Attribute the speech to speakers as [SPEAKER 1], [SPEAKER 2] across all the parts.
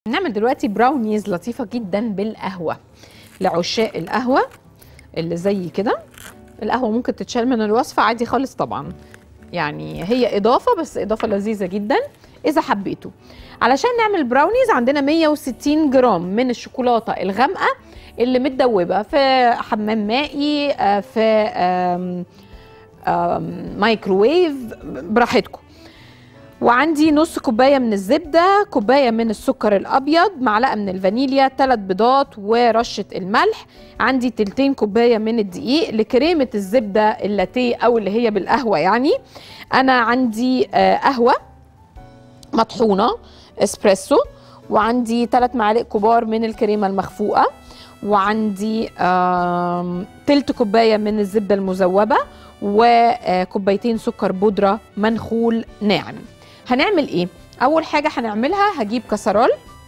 [SPEAKER 1] نعمل دلوقتي براونيز لطيفة جدا بالقهوة لعشاق القهوة اللي زي كده القهوة ممكن تتشال من الوصفة عادي خالص طبعا يعني هي إضافة بس إضافة لذيذة جدا إذا حبيتوا علشان نعمل براونيز عندنا 160 جرام من الشوكولاتة الغامقة اللي متدوبة في حمام مائي آه، في آم، آم، مايكروويف براحتكم وعندي نص كوبايه من الزبده كوبايه من السكر الابيض معلقه من الفانيليا ثلاث بيضات ورشه الملح عندي تلتين كوبايه من الدقيق لكريمه الزبده اللاتيه او اللي هي بالقهوه يعني انا عندي آه، قهوه مطحونه اسبريسو وعندي ثلاث معالق كبار من الكريمه المخفوقه وعندي آم، تلت كوبايه من الزبده المذوبه وكوبايتين سكر بودره منخول ناعم هنعمل ايه اول حاجه هنعملها هجيب كسرول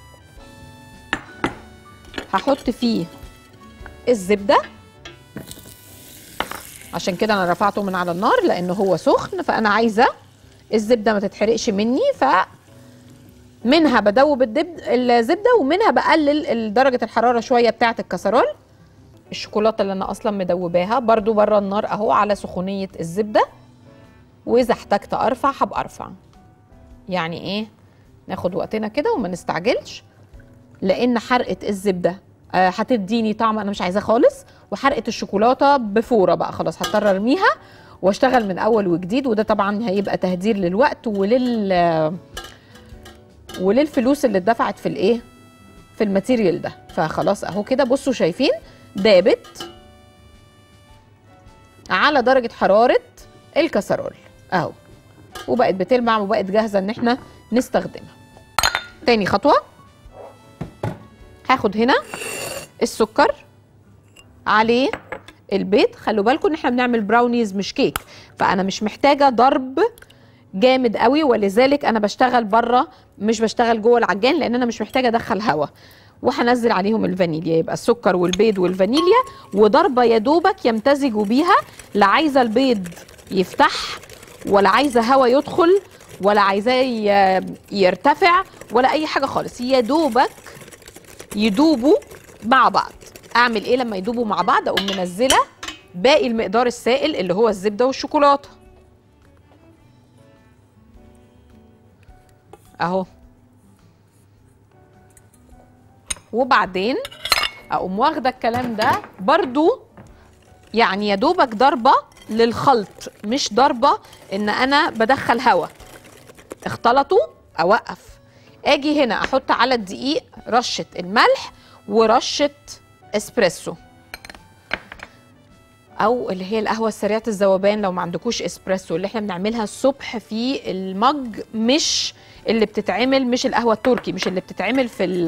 [SPEAKER 1] هحط فيه الزبده عشان كده انا رفعته من على النار لان هو سخن فانا عايزه الزبده ما تتحرقش مني ف منها بدوب الدب... الزبده ومنها بقلل درجه الحراره شويه بتاعه الكسرول الشوكولاته اللي انا اصلا مدوباها برضو بره النار اهو على سخونيه الزبده واذا احتجت ارفع هبقى ارفع يعني ايه ناخد وقتنا كده وما نستعجلش لان حرقه الزبده آه، هتديني طعم انا مش عايزاه خالص وحرقه الشوكولاته بفوره بقى خلاص هضطر ارميها واشتغل من اول وجديد وده طبعا هيبقى تهدير للوقت ولل وللفلوس اللي اتدفعت في الايه في الماتيريال ده فخلاص اهو كده بصوا شايفين دابت على درجه حراره الكسرول اهو وبقت بتلمع وبقت جاهزه ان احنا نستخدمها تاني خطوه هاخد هنا السكر عليه البيض خلوا بالكم ان احنا بنعمل براونيز مش كيك فانا مش محتاجه ضرب جامد قوي ولذلك انا بشتغل بره مش بشتغل جوه العجان لان انا مش محتاجه ادخل هواء وهنزل عليهم الفانيليا يبقى السكر والبيض والفانيليا وضربه يا دوبك يمتزجوا بيها لا عايزه البيض يفتح ولا عايزه هواء يدخل ولا عايزاه ي- يرتفع ولا اي حاجه خالص يا دوبك يدوبوا مع بعض اعمل ايه لما يدوبوا مع بعض اقوم منزله باقي المقدار السائل اللي هو الزبده والشوكولاته اهو وبعدين اقوم واخده الكلام ده برضو يعني يا دوبك ضربه للخلط مش ضربه ان انا بدخل هوا اختلطوا اوقف اجي هنا احط على الدقيق رشه الملح ورشه اسبريسو او اللي هي القهوه السريعه الذوبان لو ما عندكوش اسبريسو اللي احنا بنعملها الصبح في المج مش اللي بتتعمل مش القهوه التركي مش اللي بتتعمل في ال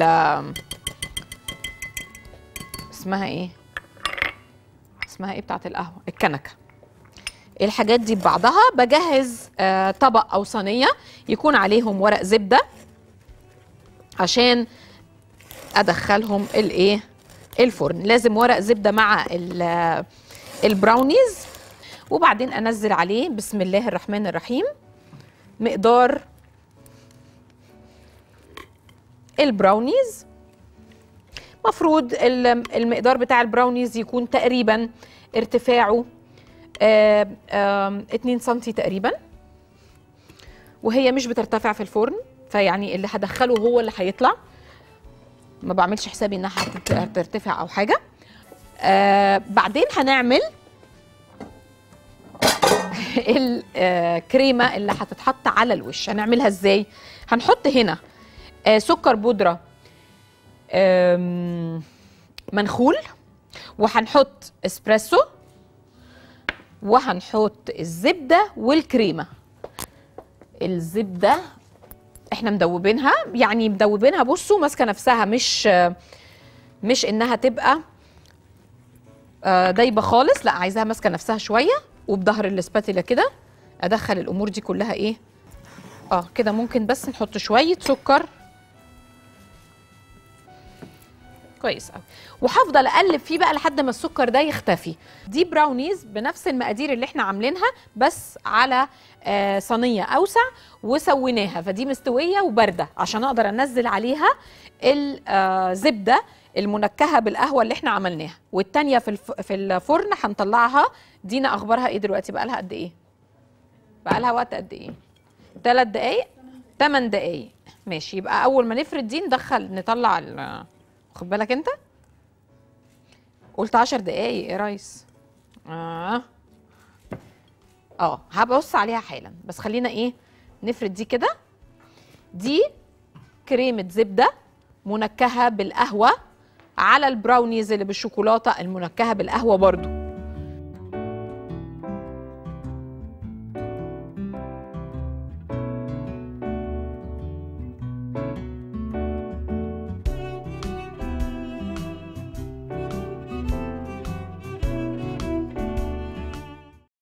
[SPEAKER 1] اسمها ايه اسمها ايه بتاعت القهوه الكنكه الحاجات دي ببعضها بجهز آه طبق او صينيه يكون عليهم ورق زبده عشان ادخلهم الايه الفرن لازم ورق زبده مع ال- البراونيز وبعدين انزل عليه بسم الله الرحمن الرحيم مقدار البراونيز مفروض ال- المقدار بتاع البراونيز يكون تقريبا ارتفاعه آه، آم، 2 سنتي تقريبا وهي مش بترتفع في الفرن فيعني اللي هدخله هو اللي هيطلع ما بعملش حسابي انها هتت- هترتفع او حاجه آه بعدين هنعمل الكريمه اللي هتتحط على الوش هنعملها ازاي هنحط هنا آه سكر بودره آم، منخول وهنحط اسبريسو وهنحط الزبده والكريمه الزبده احنا مدوبينها يعني مدوبينها بصوا ماسكه نفسها مش مش انها تبقى آه، دايبه خالص لا عايزاها ماسكه نفسها شويه وبظهر الاسباتيلا كده ادخل الامور دي كلها ايه اه كده ممكن بس نحط شويه سكر كويس قوي وهفضل اقلب فيه بقى لحد ما السكر ده يختفي دي براونيز بنفس المقادير اللي احنا عاملينها بس على آه صينيه اوسع وسويناها فدي مستويه وبارده عشان اقدر انزل عليها الزبده المنكهه بالقهوه اللي احنا عملناها والتانيه في الف... في الفرن هنطلعها دينا اخبارها ايه دلوقتي بقى لها قد ايه بقى لها وقت قد ايه ثلاث دقايق 8 دقايق ماشي يبقى اول ما نفرد دي ندخل نطلع ال خد بالك انت قلت 10 دقايق يا ريس اه اه هبص عليها حالا بس خلينا ايه نفرد دي كده دي كريمه زبده منكهه بالقهوه على البراونيز اللي بالشوكولاته المنكهه بالقهوه برضو